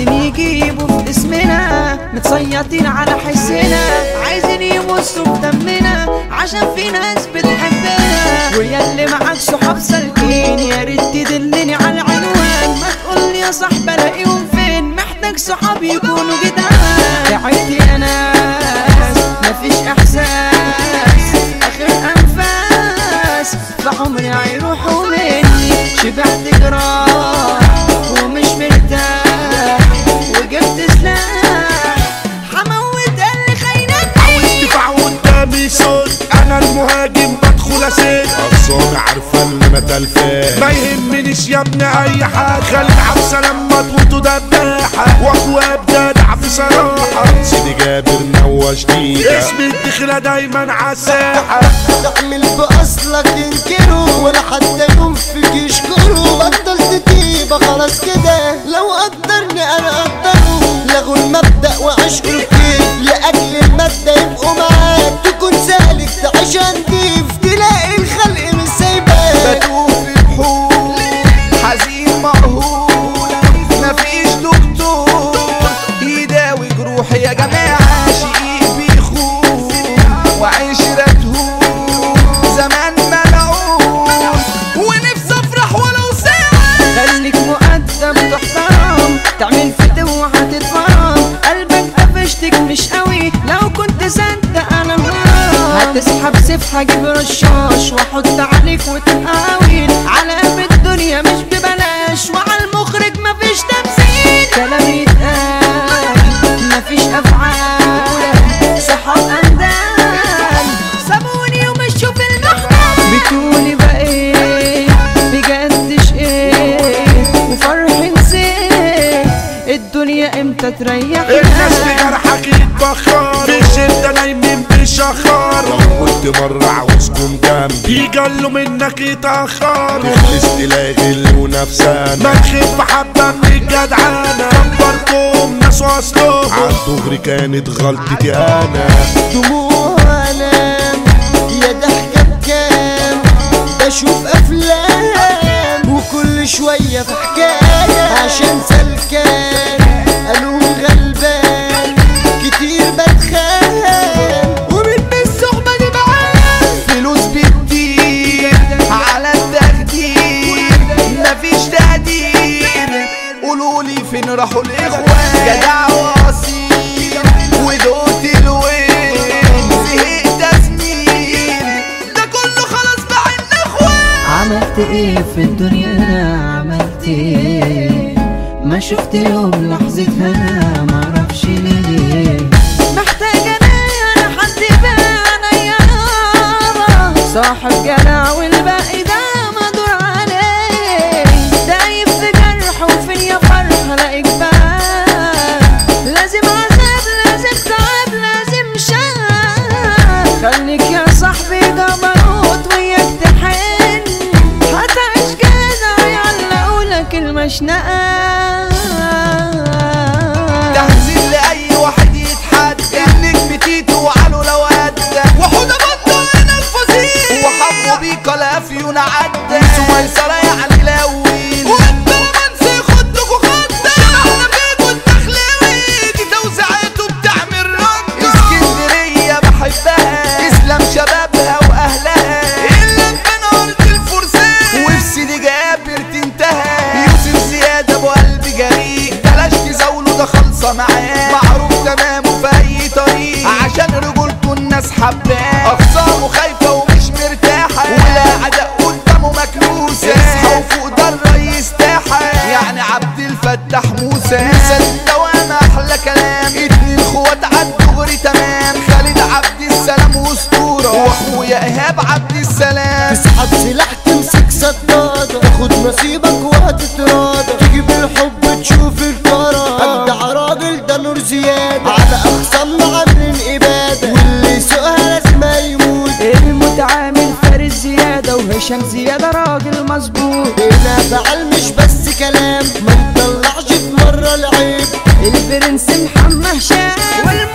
عايزين يجيبوا في اسمنا متسيطين على حسنا عايزين يبصوا في دمنا عشان في ناس بتحبنا ويا اللي معاك صحاب سالكين يا ريت تدلني على العنوان ما تقول يا صاحب الاقيهم فين محتاج صحاب يكونوا جدعان تعبت يا ناس مفيش احساس اخر انفاس فعمري هيروحوا مني شبعت جراح ومش مرتاح وجبت سلاح حموت اللي خاينتني دفاع قدامي صوت انا المهاجم بدخل اسد خلصانة عارفة اللي ما تلفان ما يهمنيش يا ابني اي حاجه خلي عبسه لما تموتوا دباحه واخويا بجدع في صراحه سيدي جابر نوى جديدة اسم الدخله دايما عالساحه تعمل بأصلك تنكره ولا حتى يوم فيك يشكره بطلت تيبة خلاص كده لو قدرني انا اقدره لغوا المبدأ وعشقوا الكيف لأجل المادة يبقوا معاك تكون سالك تعيش نضيف تلاقي الخلق مش سايباك بتوه في بحور حزين مقهور مفيش دكتور يداوي جروحي يا جماعة شقيق بيخون وعشرته زمان ملعون ونفسي افرح ولو ساعة خليك مؤدب تحترم تعمل فتوة هتتفرم قلبك قفشتك مش قوي لو كنت صدق انا غلط هتسحب سيف هجيب رشاش واحط عليك وتقاويل على قلب الدنيا مش ببلاش وعلى المخرج مفيش تمثيل كلام يتقال مفيش افعال صحاب اندال سابوني ومشوا في المحمل بتقولي بقيت بجدش ايه وفرح نسيت الدنيا امتى تريح الناس بجرحك يتبخر في الشده نايمين بشخار لو كنت مرة عاوزكم جنبي يجلوا منك يتاخروا تخلص تلاقي غل ونفسانا ما تخف حبه من الجدعانه كبرتهم ناس واصلهم عالدغري كانت غلطتي انا دموع انام يا ضحكة بكام بشوف افلام وكل شوية في حكاية عشان سلكان قالوا غلبان كتير بتخان ومن بالصحبة دي معاك فلوس بتطير على التخدير مفيش تقدير قولولي فين راحوا الاخوان جدع واصيل ودوت الوين زهقت سنين ده كله خلاص بقى اخوان عملت ايه في الدنيا انا عملت ايه ما شفت يوم لحظة هنا معرفش ليه محتاجة انا انا حد بانا يا بابا صاحب جدع والباقي ده مدور عليه دايب في جرح وفين يا فرح الاقيك بقى لازم عذاب لازم تعب لازم شقة خليك يا صاحبي جبروت وياك تحن هتعيش كده يعلقولك المشنقة تهزيل لأي واحد يتحدى النجم تيتو وعلو لو أدى وحودة بطة هنا الفصيل وحمو بيكا الأفيون عدى سميسرة يعني لاوين وانت رومانسي خدك وخدك شبحنا فيكو الدخلاوي دي توزيعاته بتعمل رنجة اسكندرية بحبها اسلام شبابها وأهلها إلا من أرض الفرسان وفي سيدي جابر تنتهى يوسف زياد أبو قلب جريء بلاش تزاوله ده خالصة معاه معروف تمامه في أي طريق عشان رجولته الناس حباه أخصامه خايفة ومش مرتاحة ولا عداء قدامه مكنوسة يصحى وفوق ده الريس تاحة يعني عبد الفتاح موسى مثل الدوام أحلى كلام اتنين اخوات عالدغري تمام خالد عبد السلام واسطورة واخويا ايهاب عبد السلام تسحب سلاح تمسك صدادة تاخد نصيبك وهتتراضى تيجي بالحب تشوف الكرة أبدع راجل ده نور زيادة على أخصامنا عاملين إبادة واللي يسوقها لازم يموت المتعامل فارس زيادة وهشام زيادة راجل مظبوط هنا فعل مش بس كلام ما نطلعش في مرة العيب البرنس محمد هشام والم